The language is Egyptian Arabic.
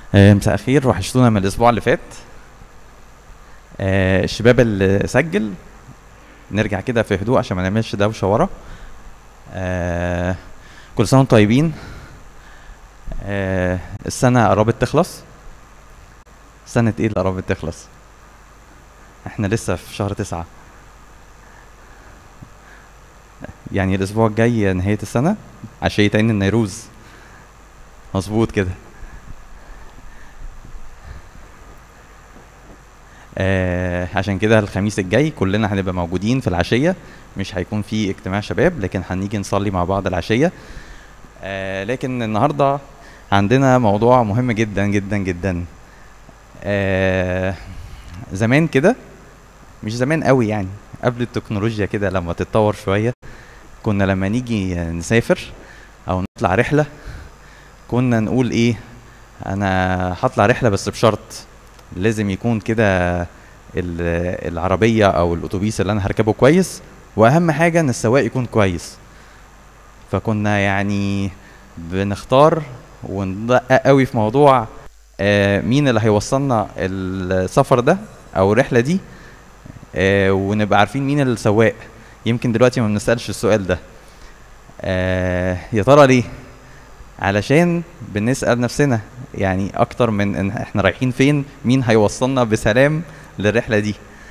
آه، مساء الخير وحشتونا من الاسبوع اللي فات آه، الشباب اللي سجل نرجع كده في هدوء عشان ما نعملش دوشه ورا آه، كل سنه وانتم طيبين آه، السنه قربت تخلص سنه ايه اللي قربت تخلص احنا لسه في شهر تسعة يعني الاسبوع الجاي نهايه السنه عشية عين النيروز مظبوط كده آه عشان كده الخميس الجاي كلنا هنبقى موجودين في العشية مش هيكون في اجتماع شباب لكن هنيجي نصلي مع بعض العشية آه لكن النهاردة عندنا موضوع مهم جدا جدا جدا آه زمان كده مش زمان قوي يعني قبل التكنولوجيا كده لما تتطور شوية كنا لما نيجي نسافر او نطلع رحلة كنا نقول ايه انا هطلع رحلة بس بشرط لازم يكون كده ال- العربية أو الأتوبيس اللي أنا هركبه كويس وأهم حاجة إن السواق يكون كويس فكنا يعني بنختار وندقق قوي في موضوع آه، مين اللي هيوصلنا السفر ده أو الرحلة دي آه، ونبقى عارفين مين السواق يمكن دلوقتي ما بنسألش السؤال ده آه، يا ترى ليه؟ علشان بنسأل نفسنا يعني أكتر من إن إحنا رايحين فين مين هيوصلنا بسلام للرحلة دي